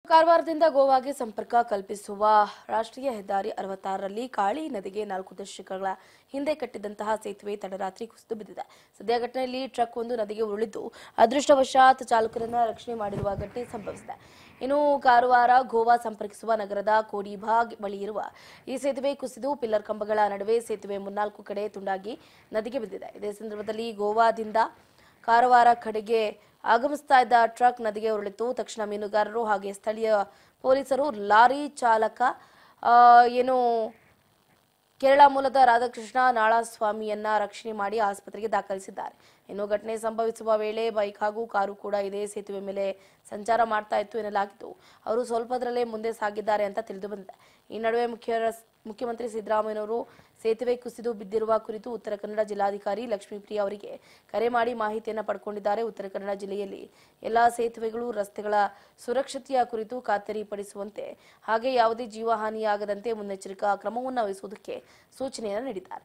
ಕಾರವಾರದಿಂದ ಗೋವಾಗೆ ಸಂಪರ್ಕ ಕಲ್ಪಿಸುವ ರಾಷ್ಟ್ರೀಯ ಹೆದ್ದಾರಿ ಅರವತ್ತಾರರಲ್ಲಿ ಕಾಳಿ ನದಿಗೆ ನಾಲ್ಕು ದಶಕಗಳ ಹಿಂದೆ ಕಟ್ಟಿದಂತಹ ಸೇತುವೆ ತಡರಾತ್ರಿ ಕುಸಿದು ಬಿದ್ದಿದೆ ಸದ್ಯ ಘಟನೆಯಲ್ಲಿ ಟ್ರಕ್ ಒಂದು ನದಿಗೆ ಉರುಳಿದ್ದು ಅದೃಷ್ಟವಶಾತ್ ಚಾಲಕರನ್ನ ರಕ್ಷಣೆ ಮಾಡಿರುವ ಘಟನೆ ಸಂಭವಿಸಿದೆ ಇನ್ನು ಕಾರವಾರ ಗೋವಾ ಸಂಪರ್ಕಿಸುವ ನಗರದ ಕೋಡಿಭಾಗ್ ಬಳಿ ಇರುವ ಈ ಸೇತುವೆ ಕುಸಿದು ಪಿಲ್ಲರ್ ಕಂಬಗಳ ನಡುವೆ ಸೇತುವೆ ಮುನ್ನಾಲ್ಕು ಕಡೆ ತುಂಡಾಗಿ ನದಿಗೆ ಬಿದ್ದಿದೆ ಇದೇ ಸಂದರ್ಭದಲ್ಲಿ ಗೋವಾದಿಂದ ಕಾರವಾರ ಕಡೆಗೆ ಆಗಮಿಸ್ತಾ ಇದ್ದ ಟ್ರಕ್ ನದಿಗೆ ಉರುಳಿತು ತಕ್ಷಣ ಮೀನುಗಾರರು ಹಾಗೆ ಸ್ಥಳೀಯ ಪೊಲೀಸರು ಲಾರಿ ಚಾಲಕ ಆ, ಏನು ಕೇರಳ ಮೂಲದ ರಾಧಾಕೃಷ್ಣ ನಾಳಸ್ವಾಮಿಯನ್ನ ರಕ್ಷಣೆ ಮಾಡಿ ಆಸ್ಪತ್ರೆಗೆ ದಾಖಲಿಸಿದ್ದಾರೆ ಇನ್ನು ಘಟನೆ ಸಂಭವಿಸುವ ವೇಳೆ ಬೈಕ್ ಹಾಗೂ ಕಾರು ಕೂಡ ಇದೇ ಸೇತುವೆ ಮೇಲೆ ಸಂಚಾರ ಮಾಡ್ತಾ ಇತ್ತು ಎನ್ನಲಾಗಿದ್ದು ಅವರು ಸ್ವಲ್ಪದರಲ್ಲೇ ಮುಂದೆ ಸಾಗಿದ್ದಾರೆ ಅಂತ ತಿಳಿದು ಬಂದಿದೆ ಈ ನಡುವೆ ಮುಖ್ಯ ರಸ್- ಮುಖ್ಯಮಂತ್ರಿ ಸಿದ್ದರಾಮಯ್ಯನವರು ಸೇತುವೆ ಕುಸಿದು ಬಿದ್ದಿರುವ ಕುರಿತು ಉತ್ತರ ಕನ್ನಡ ಜಿಲ್ಲಾಧಿಕಾರಿ ಲಕ್ಷ್ಮೀಪ್ರಿಯ ಅವರಿಗೆ ಕರೆ ಮಾಡಿ ಮಾಹಿತಿಯನ್ನು ಪಡ್ಕೊಂಡಿದ್ದಾರೆ ಉತ್ತರ ಕನ್ನಡ ಜಿಲ್ಲೆಯಲ್ಲಿ ಎಲ್ಲಾ ಸೇತುವೆಗಳು ರಸ್ತೆಗಳ ಸುರಕ್ಷತೆಯ ಕುರಿತು ಖಾತರಿ ಪಡಿಸುವಂತೆ ಹಾಗೆ ಯಾವುದೇ ಜೀವಹಾನಿಯಾಗದಂತೆ ಮುನ್ನೆಚ್ಚರಿಕಾ ಕ್ರಮವನ್ನು ವಹಿಸುವುದಕ್ಕೆ ಸೂಚನೆಯನ್ನು ನೀಡಿದ್ದಾರೆ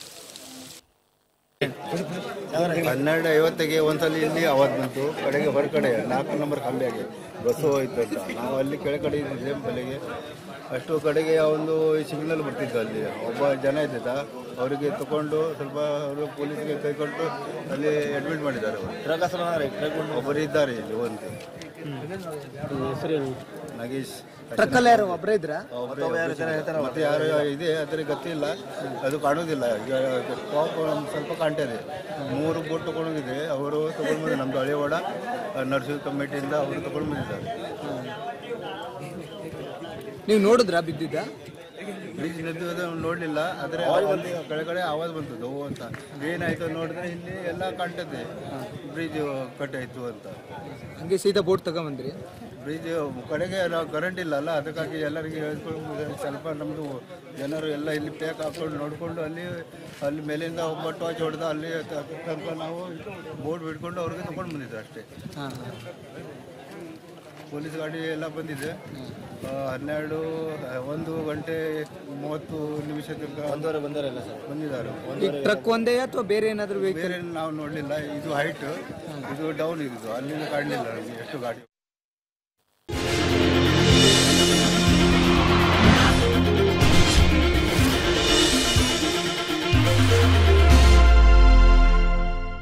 ಹನ್ನೆರಡು ಐವತ್ತಿಗೆ ಒಂದ್ಸಲ ಇಲ್ಲಿ ಅವತ್ತು ಬಂತು ಕಡೆಗೆ ಹೊರಗಡೆ ನಾಲ್ಕು ನಂಬರ್ ಕಂಬಿಯಾಗಿ ಬಸ್ಸು ಹೋಯ್ತು ಅಂತ ನಾವು ಅಲ್ಲಿ ಕೆಳಗಡೆ ಇದ್ದಿದ್ದೆ ಬೆಲೆಗೆ ಅಷ್ಟು ಕಡೆಗೆ ಒಂದು ಸಿಗ್ನಲ್ ಬರ್ತಿದ್ದು ಅಲ್ಲಿ ಒಬ್ಬ ಜನ ಇದ್ದಿದ್ದ ಅವರಿಗೆ ತಗೊಂಡು ಸ್ವಲ್ಪ ಅವರು ಪೊಲೀಸ್ಗೆ ಕೈಕೊಟ್ಟು ಅಲ್ಲಿ ಅಡ್ಮಿಟ್ ಮಾಡಿದ್ದಾರೆ ಅವರು ಒಬ್ಬರು ಇದ್ದಾರೆ ಇಲ್ಲಿ ಒಂದು ನಾಗೇಶ್ ಟ್ರಕ್ಕಲ್ಲಿ ಯಾರು ಒಬ್ಬರೇ ಇದ್ರ ಒಬ್ರೇ ಮತ್ತೆ ಯಾರು ಇದೆ ಅದ್ರ ಗೊತ್ತಿಲ್ಲ ಅದು ಕಾಣೋದಿಲ್ಲ ಈಗ ಪಾಪ ಒಂದ್ ಸ್ವಲ್ಪ ಕಾಣ್ತದೆ ಮೂರು ಬೋಟ್ ತಗೊಂಡೋಗಿದೆ ಅವರು ತಗೊಂಡು ಬಂದು ನಮ್ದು ಹಳೆವಾಡ ನರ್ಸಿಂಗ್ ಕಮಿಟಿಯಿಂದ ಅವರು ತಗೊಂಡು ಬಂದಿದ್ದಾರೆ ನೀವು ನೋಡಿದ್ರಾ ಬಿದ್ದಿದ್ದ ಬ್ರಿಡ್ಜ್ ನಿಂತು ನೋಡಲಿಲ್ಲ ಆದರೆ ಒಂದು ಕೆಳಗಡೆ ಆವಾಜ್ ಬಂತು ನೋವು ಅಂತ ಏನಾಯ್ತು ನೋಡಿದ್ರೆ ಇಲ್ಲಿ ಎಲ್ಲ ಕಾಣ್ತದೆ ಬ್ರಿಡ್ಜ್ ಕಟ್ಟಾಯ್ತು ಅಂತ ಹಂಗೆ ಸೀದಾ ಬೋಟ್ ತಗೊಂಬಂದ್ರಿ ಬ್ರಿಡ್ಜ್ ಕಡೆಗೆ ನಾವು ಕರೆಂಟ್ ಇಲ್ಲ ಅಲ್ಲ ಅದಕ್ಕಾಗಿ ಎಲ್ಲರಿಗೆ ಹೇಳ್ಕೊಂಡು ಸ್ವಲ್ಪ ನಮ್ಮದು ಜನರು ಎಲ್ಲ ಇಲ್ಲಿ ಪ್ಯಾಕ್ ಹಾಕೊಂಡು ನೋಡಿಕೊಂಡು ಅಲ್ಲಿ ಅಲ್ಲಿ ಮೇಲಿಂದ ಒಬ್ಬ ಟಾರ್ಚ್ ಹೊಡೆದ ಅಲ್ಲಿ ತ- ತನಕ ನಾವು ಬೋರ್ಡ್ ಬಿಡ್ಕೊಂಡು ಅವ್ರಿಗೆ ತಗೊಂಡು ಬಂದಿದ್ದು ಅಷ್ಟೇ ಹಾಂ ಪೊಲೀಸ್ ಗಾಡಿ ಎಲ್ಲ ಬಂದಿದೆ ಆ, ಹನ್ನೆರಡು ಆ, ಒಂದು ಗಂಟೆ ಮೂವತ್ತು ನಿಮಿಷ ತನಕ ಒಂದೂವರೆ ಬಂದವರೆಲ್ಲ ಸರ್ ಬಂದಿದ್ದಾರೆ ಈ ಟ್ರಕ್ ಒಂದೇ ಅಥವಾ ಬೇರೆ ಏನಾದರೂ ವೆಹಿಕಲ್ ಬೇರೆ ನಾವು ನೋಡಲಿಲ್ಲ ಇದು ಹೈಟ್ ಇದು ಡೌನ್ ಇದು ಅಲ್ಲಿಂದ ಕಾಣಲಿಲ್ಲ ನಮಗೆ ಎಷ್ಟು ಗಾಡಿ